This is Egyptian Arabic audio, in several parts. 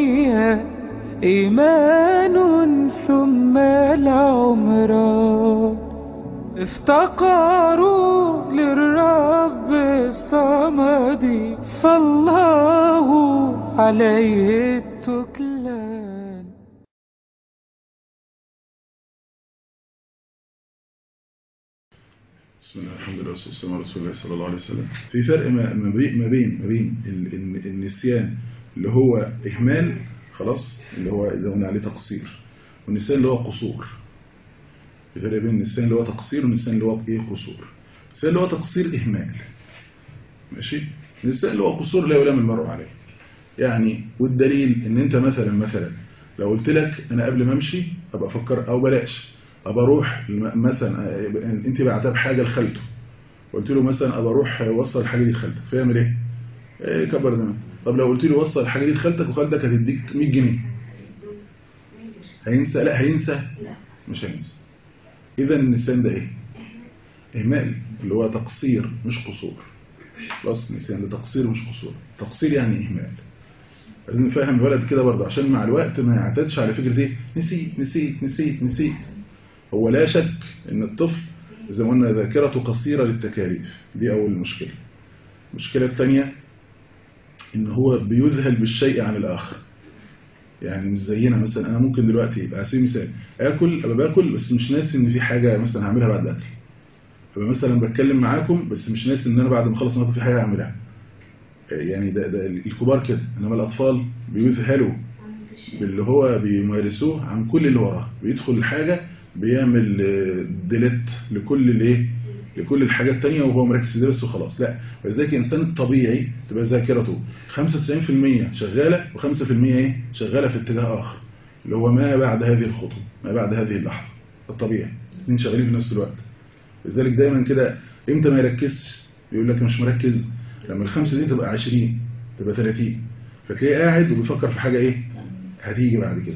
الدنيا إيمان ثم العمران افتقروا للرب الصمد فالله عليه التكلان بسم الله الحمد لله والصلاه والسلام على رسول الله صلى الله عليه وسلم في فرق ما ما بين ما بين ما بين ال- ال- النسيان اللي هو اهمال خلاص اللي هو اللي قلنا عليه تقصير والنسيان اللي هو قصور في فرق بين النسيان اللي هو تقصير والنسيان اللي هو ايه قصور النسيان اللي هو تقصير اهمال ماشي النسيان اللي هو قصور لا يلام المرء عليه يعني والدليل ان انت مثلا مثلا لو قلت لك انا قبل ما امشي ابقى افكر او بلاش ابقى اروح الم- مثلا آه، انت بعتها بحاجه لخالته قلت له مثلا ابقى اروح وصل الحاجه دي لخالتك فيعمل ايه؟ ايه كبر دماغك طب لو قلت له وصل الحاجه دي لخالتك وخالتك هتديك 100 جنيه هينسى لا هينسى مش هينسى اذا النسيان ده ايه؟ اهمال اللي هو تقصير مش قصور خلاص النسيان ده تقصير مش قصور تقصير يعني اهمال لازم نفهم الولد كده برضه عشان مع الوقت ما يعتادش على فكره ايه نسيت نسيت نسيت نسيت هو لا شك ان الطفل زي ما قلنا ذاكرته قصيره للتكاليف دي اول مشكله المشكله الثانيه ان هو بيذهل بالشيء عن الاخر يعني مش زينا مثلا انا ممكن دلوقتي على سبيل المثال اكل ابقى باكل بس مش ناسي ان في حاجه مثلا هعملها بعد الاكل فبقى مثلا بتكلم معاكم بس مش ناسي ان انا بعد ما اخلص المطبخ في حاجه هعملها يعني ده, ده الكبار كده انما الاطفال بيذهلوا باللي هو بيمارسوه عن كل اللي وراه بيدخل الحاجه بيعمل ديليت لكل الايه لكل الحاجات التانية وهو مركز ده بس وخلاص لا ولذلك الانسان الطبيعي تبقى ذاكرته 95% شغاله و5% ايه شغاله في اتجاه اخر اللي هو ما بعد هذه الخطوه ما بعد هذه اللحظه الطبيعي الاثنين شغالين في نفس الوقت لذلك دايما كده امتى ما يركزش يقول لك مش مركز لما الخمسه دي تبقى 20 تبقى 30 فتلاقيه قاعد وبيفكر في حاجه ايه هتيجي بعد كده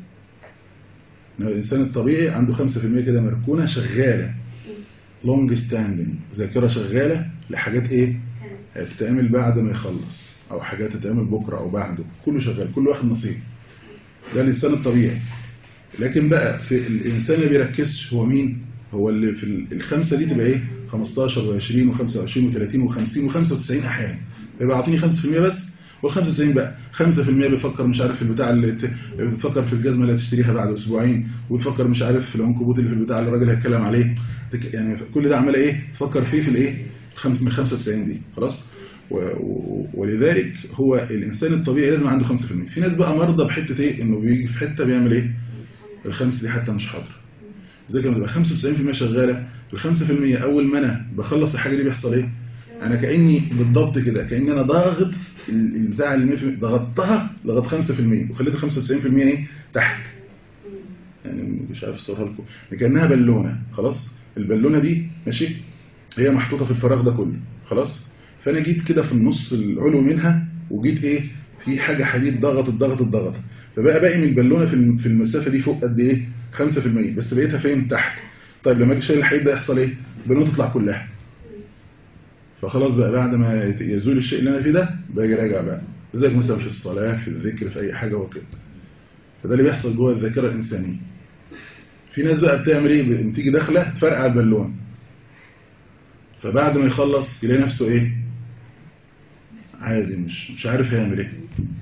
إنما الإنسان الطبيعي عنده 5% كده مركونة شغالة لونج ستاندنج ذاكرة شغالة لحاجات إيه هتتعمل بعد ما يخلص أو حاجات تتعمل بكرة أو بعده كله شغال كله واخد نصيب ده الإنسان الطبيعي لكن بقى في الإنسان اللي بيركزش هو مين هو اللي في ال- الخمسة دي تبقى إيه 15 و20 و25 و30 و50 و95 أحيانا يبقى أعطيني 5% بس وال95 بقى 5% بيفكر مش عارف في البتاع اللي ت- بتفكر في الجزمه اللي هتشتريها بعد اسبوعين وتفكر مش عارف في العنكبوت اللي في البتاع اللي الراجل هيتكلم عليه تك- يعني كل ده عمال ايه تفكر فيه في الايه الخم- من 95 دي خلاص و- و- ولذلك هو الانسان الطبيعي لازم عنده 5% في ناس بقى مرضى بحته ايه انه بيجي في حته بيعمل ايه الخمس دي حتى مش حاضره زي كما تبقى 95% شغاله ال 5% اول ما انا بخلص الحاجه دي بيحصل ايه انا كاني بالضبط كده كاني انا ضاغط ال- البتاع اللي 100% ضغطتها لغايه 5% وخليت 95% ايه تحت يعني مش عارف اصورها لكم كانها بالونه خلاص البالونه دي ماشي هي محطوطه في الفراغ ده كله خلاص فانا جيت كده في النص العلوي منها وجيت ايه في حاجه حديد ضغطت ضغطت ضغطت فبقى باقي من البالونه في الم- في المسافه دي فوق قد ايه 5% بس بقيتها فين تحت طيب لما اجي شايل الحديد ده يحصل ايه البالونه تطلع كلها فخلاص بقى بعد ما يت- يزول الشيء اللي انا فيه ده باجي راجع بقى زيك مثلا في الصلاه في الذكر في اي حاجه وكده فده اللي بيحصل جوه الذاكره الانسانيه في ناس بقى بتعمل ايه بتيجي داخله تفرقع البالون فبعد ما يخلص يلاقي نفسه ايه عادي مش مش عارف هيعمل ايه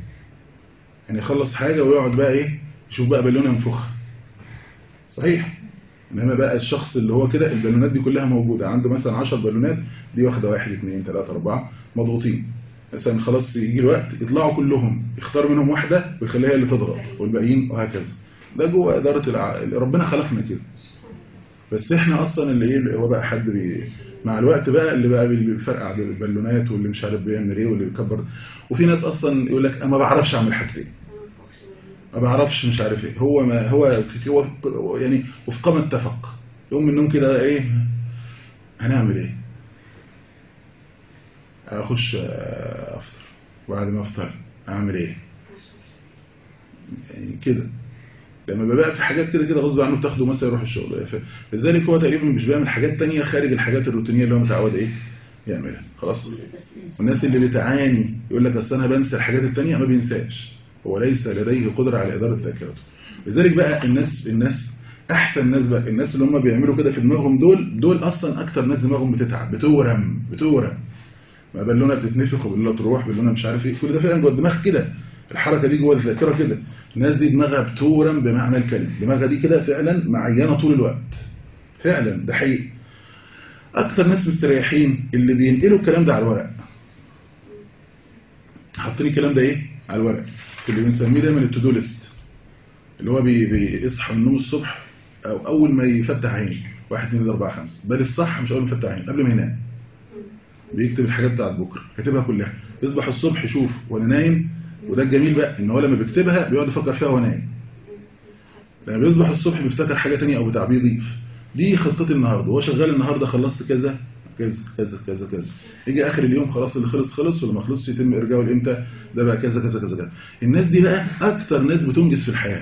يعني يخلص حاجه ويقعد بقى ايه يشوف بقى بالونه ينفخها صحيح انما بقى الشخص اللي هو كده البالونات دي كلها موجوده عنده مثلا 10 بالونات دي واخده 1 2 3 4 مضغوطين مثلا خلاص يجي الوقت يطلعوا كلهم يختار منهم واحده ويخليها هي اللي تضغط والباقيين وهكذا ده جوه اداره الع... ربنا خلقنا كده بس احنا اصلا اللي ايه اللي هو بقى حد بي... مع الوقت بقى اللي بقى اللي بيفرقع البالونات واللي مش عارف بيعمل ايه واللي بيكبر وفي ناس اصلا يقول لك انا ما بعرفش اعمل حاجتين ما بعرفش مش عارف ايه هو ما هو هو يعني وفي قام اتفق يوم من النوم كده ايه هنعمل ايه اخش افطر وبعد ما افطر اعمل ايه يعني كده لما بقى في حاجات كده كده غصب عنه بتاخده مثلا يروح الشغل لذلك هو تقريبا مش بيعمل حاجات تانية خارج الحاجات الروتينيه اللي هو متعود ايه يعملها خلاص والناس اللي بتعاني يقول لك اصل انا بنسى الحاجات التانية ما بينساش وليس لديه قدرة على إدارة ذاكرته لذلك بقى الناس الناس احسن ناس بقى الناس اللي هم بيعملوا كده في دماغهم دول دول اصلا اكتر ناس دماغهم بتتعب بتورم بتورم ما بالونه بتتنفخ وبالونه تروح بالونه مش عارف ايه كل ده فعلا جوه الدماغ كده الحركه دي جوه الذاكره كده الناس دي دماغها بتورم بمعنى الكلمه دماغها دي كده فعلا معينه طول الوقت فعلا ده حقيقي اكتر ناس مستريحين اللي بينقلوا الكلام ده على الورق حاطين الكلام ده ايه على الورق اللي بنسميه دايما التو ليست اللي هو بي- بيصحى من النوم الصبح او اول ما يفتح عينه واحد اثنين ثلاثة أربعة خمسة بل الصح مش اول ما يفتح عينه قبل ما ينام بيكتب الحاجات بتاعت بكره كاتبها كلها يصبح الصبح يشوف وانا نايم وده الجميل بقى ان هو لما بيكتبها بيقعد يفكر فيها وهو نايم لما بيصبح الصبح بيفتكر حاجه تانية او بتاع بيضيف دي خطتي النهارده هو شغال النهارده خلصت كذا كذا كذا كذا كذا يجي اخر اليوم خلاص اللي خلص خلص واللي ما خلصش يتم ارجاعه لامتى ده بقى كذا كذا كذا كذا الناس دي بقى اكتر ناس بتنجز في الحياه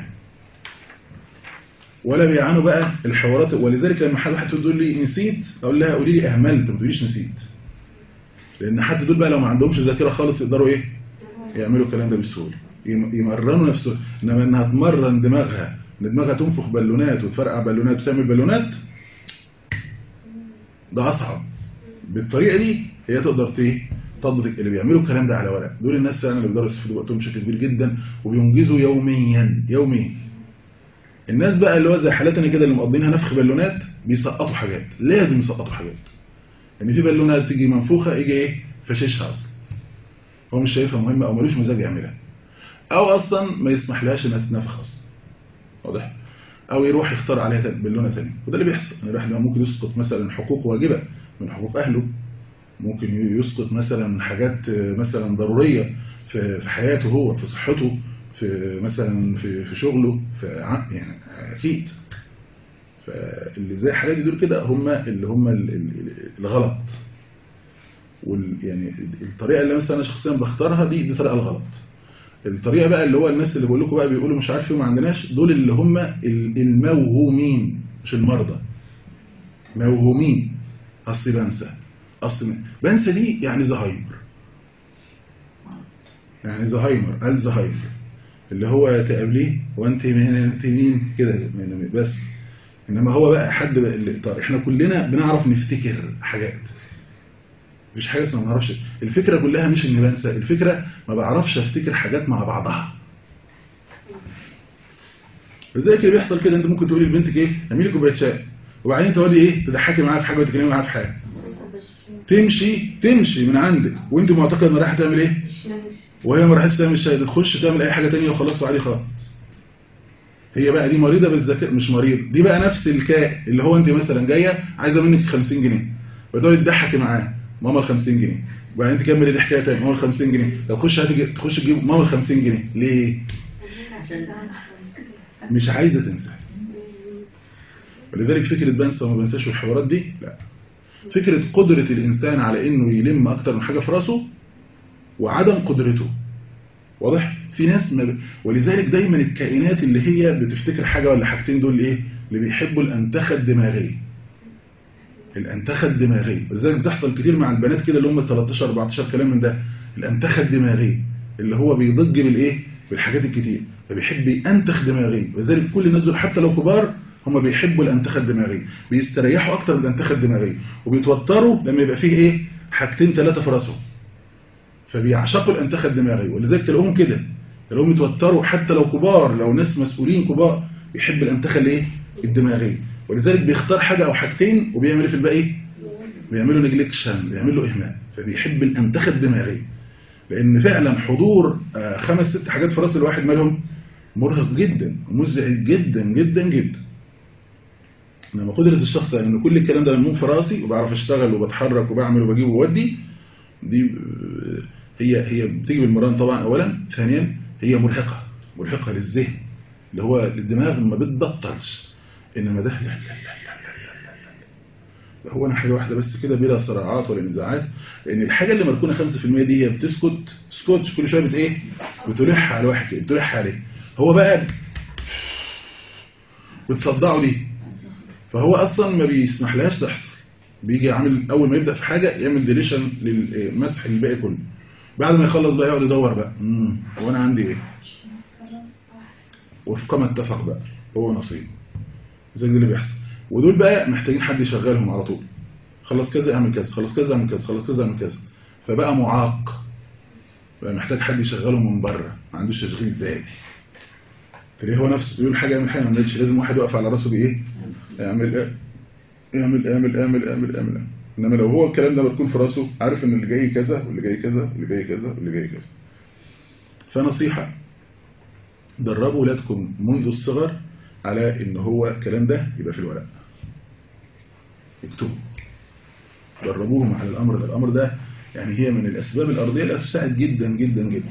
ولا بيعانوا بقى الحوارات ولذلك لما حد واحد تقول لي نسيت اقول لها قولي لي اهملت ما تقوليش نسيت لان حتى دول بقى لو ما عندهمش ذاكره خالص يقدروا ايه يعملوا الكلام ده بسهوله يم- يمرنوا نفسهم انما انها تمرن دماغها ان دماغها تنفخ بالونات وتفرقع بالونات وتعمل بالونات ده اصعب بالطريقه دي هي تقدر ت- ايه تضبط اللي بيعملوا الكلام ده على ورق دول الناس فعلا اللي بيقدروا يستفيدوا وقتهم بشكل كبير جدا وبينجزوا يوميا يوميا الناس بقى اللي هو زي حالاتنا كده اللي مقضينها نفخ بالونات بيسقطوا حاجات لازم يسقطوا حاجات ان في بالونه تيجي منفوخه يجي ايه فششها اصلا هو مش شايفها مهمه او ملوش مزاج يعملها او اصلا ما يسمحلهاش انها تتنفخ اصلا واضح او يروح يختار عليها تاني- بالونه ثانيه وده اللي بيحصل ان الواحد ممكن يسقط مثلا حقوق واجبه من حقوق اهله ممكن يسقط مثلا حاجات آه، مثلا ضروريه في في حياته هو في صحته في مثلا في في شغله في ع- يعني اكيد فاللي زي حالاتي دول كده هم اللي هم ال- ال- الغلط وال يعني الطريقه اللي مثلا انا شخصيا بختارها دي دي طريقه الغلط الطريقه بقى اللي هو الناس اللي بقول لكم بقى بيقولوا مش عارف ايه وما عندناش دول اللي هم ال- الموهومين مش المرضى موهومين اصل بنسى اصل بنسى دي يعني زهايمر يعني زهايمر الزهايمر اللي هو تقابليه وانت مين انت مين كده من- بس انما هو بقى حد بقى اللي طيب احنا كلنا بنعرف نفتكر حاجات مفيش حاجه اسمها ما نعرفش الفكره كلها مش اني بنسى الفكره ما بعرفش افتكر حاجات مع بعضها لذلك اللي بيحصل كده انت ممكن تقولي لبنتك ايه اعملي كوبايه شاي وبعدين تقعدي ايه تضحكي معاها في حاجه وتتكلمي معاها في حاجه تمشي تمشي من عندك وانت معتقد ان رايحه تعمل ايه وهي ما راحتش تعمل شاي تخش تعمل اي حاجه تانية وخلاص وعادي خالص هي بقى دي مريضه بالذكاء مش مريض دي بقى نفس الكائن اللي هو انت مثلا جايه عايزه منك 50 جنيه وتقعدي تضحكي معاه ماما ال 50 جنيه وبعدين تكمل دي حكايه تاني ماما ال 50 جنيه لو تخش هتيجي تخش تجيب ماما ال 50 جنيه ليه مش عايزه تنسى ولذلك فكره بنسى وما بنساش والحوارات دي لا فكره قدره الانسان على انه يلم اكتر من حاجه في راسه وعدم قدرته واضح في ناس ما ب... ولذلك دايما الكائنات اللي هي بتفتكر حاجه ولا حاجتين دول ايه اللي بيحبوا الانتخه الدماغيه الانتخه الدماغيه ولذلك بتحصل كتير مع البنات كده اللي هم 13 14 كلام من ده الانتخه الدماغيه اللي هو بيضج بالايه بالحاجات الكتير فبيحب ينتخ دماغيا ولذلك كل الناس دول حتى لو كبار هم بيحبوا الانتخه الدماغيه بيستريحوا اكتر من الانتخه الدماغيه وبيتوتروا لما يبقى فيه ايه حاجتين ثلاثه في راسهم فبيعشقوا الانتخه الدماغيه ولذلك تلاقوهم كده تلاقوهم يتوتروا حتى لو كبار لو ناس مسؤولين كبار بيحب الانتخه الايه الدماغيه ولذلك بيختار حاجه او حاجتين وبيعمل ايه في الباقي بيعملوا نجلكشن بيعملوا اهمال فبيحب الانتخه الدماغيه لان فعلا حضور آه، خمس ست حاجات في راس الواحد مالهم مرهق جدا ومزعج جدا جدا جدا انما قدره الشخص يعني ان كل الكلام ده ملموم في راسي وبعرف اشتغل وبتحرك وبعمل وبجيب وودي دي آه، هي هي بتيجي بالمران طبعا اولا ثانيا هي مرهقه مرهقه للذهن اللي هو الدماغ ما بتبطلش انما ده لا لا لا لا لا لا لا. هو انا حاجه واحده بس كده بلا صراعات ولا نزاعات لان الحاجه اللي مركونه 5% دي هي بتسكت سكوت كل شويه بت ايه بتلح على واحد كده بتلح عليه هو بقى بتصدعه دي فهو اصلا ما بيسمحلهاش تحصل بيجي يعمل اول ما يبدا في حاجه يعمل ديليشن للمسح الباقي كله بعد ما يخلص بقى يقعد يدور بقى امم هو انا عندي ايه وفق ما اتفق بقى هو نصيب زي ده اللي بيحصل ودول بقى محتاجين حد يشغلهم على طول خلص كذا اعمل كذا خلص كذا اعمل كذا خلص كذا اعمل كذا فبقى معاق بقى محتاج حد يشغله من بره ما عندوش تشغيل ذاتي تلاقيه هو نفسه بيقول حاجه يعمل حاجه ما عملش لازم واحد يقف على راسه بايه يعمل ايه اعمل اعمل اعمل اعمل اعمل انما لو هو الكلام ده بتكون في راسه عارف ان اللي جاي كذا واللي جاي كذا واللي جاي كذا واللي جاي كذا فنصيحه دربوا ولادكم منذ الصغر على ان هو الكلام ده يبقى في الورق اكتبوا دربوهم على الامر ده الامر ده يعني هي من الاسباب الارضيه اللي هتساعد جدا جدا جدا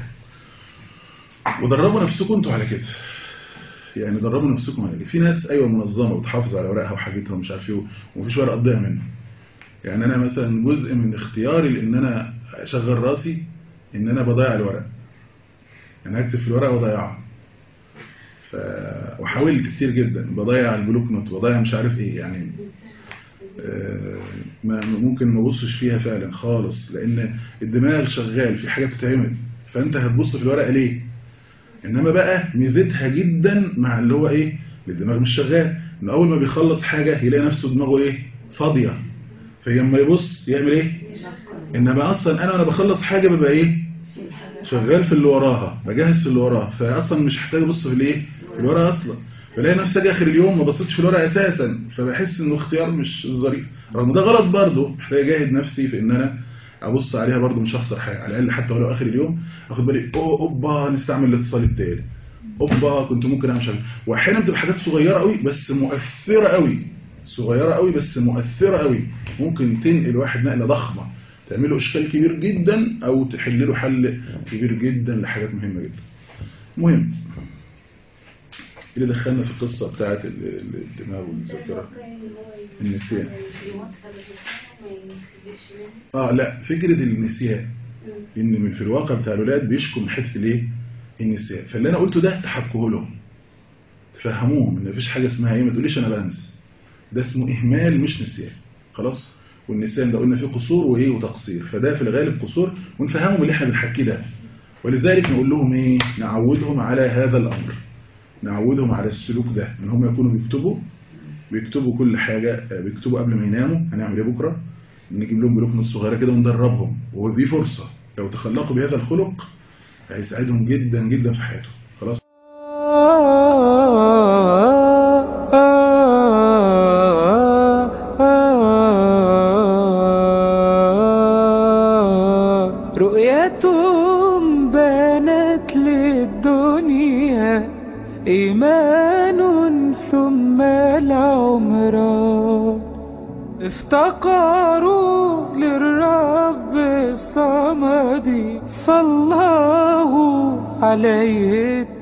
ودربوا نفسكم انتوا على كده يعني دربوا نفسكم على كده في ناس ايوه منظمه وتحافظ على ورقها وحاجتها ومش عارف ايه ومفيش ورقه تضيع منه يعني انا مثلا جزء من اختياري لان انا اشغل راسي ان انا بضيع الورق يعني اكتب في الورقه واضيعها ف... وحاولت كتير جدا بضيع البلوك نوت بضيع مش عارف ايه يعني آه، ما ممكن ما ابصش فيها فعلا خالص لان الدماغ شغال في حاجه بتتعمل فانت هتبص في الورقه ليه انما بقى ميزتها جدا مع اللي هو ايه الدماغ مش شغال ان اول ما بيخلص حاجه يلاقي نفسه دماغه ايه فاضيه فلما يبص يعمل ايه انما اصلا انا وانا بخلص حاجه ببقى ايه شغال في اللي وراها بجهز في اللي وراها فاصلا مش محتاج ابص في الايه في الورقه اصلا فلاقي نفسي اجي اخر اليوم ما بصيتش في الورقه اساسا فبحس انه اختيار مش ظريف رغم ده غلط برضه محتاج اجاهد نفسي في ان انا ابص عليها برضه مش هخسر حاجه على الاقل حتى ولو اخر اليوم اخد بالي اوه اوبا نستعمل الاتصال التالي اوبا كنت ممكن اعمل شغل واحيانا بتبقى حاجات صغيره قوي بس مؤثره قوي صغيره قوي بس مؤثره قوي ممكن تنقل واحد نقله ضخمه تعمل له اشكال كبير جدا او تحل له حل كبير جدا لحاجات مهمه جدا مهم اللي دخلنا في القصه بتاعه ال- ال- الدماغ والذاكره النسيان اه لا فكره النسيان ان من في الواقع بتاع الولاد بيشكوا من حته الايه النسيان فاللي انا قلته ده تحكوه لهم تفهموهم ان مفيش حاجه اسمها ايه ما تقوليش انا بنسى ده اسمه اهمال مش نسيان خلاص والنسيان ده قلنا فيه قصور وايه وتقصير فده في الغالب قصور ونفهمهم اللي احنا بنحكيه ده ولذلك نقول لهم ايه نعودهم على هذا الامر نعودهم على السلوك ده ان هم يكونوا بيكتبوا بيكتبوا كل حاجة آه، بيكتبوا قبل ما يناموا هنعمل ايه بكرة نجيب لهم بلوك نوت صغيرة كده وندربهم ودي فرصة لو تخلقوا بهذا الخلق هيساعدهم جدا جدا في حياتهم خلاص رؤيتهم بانت للدنيا إيمان ثم العمران افتقروا للرب الصمد فالله عليه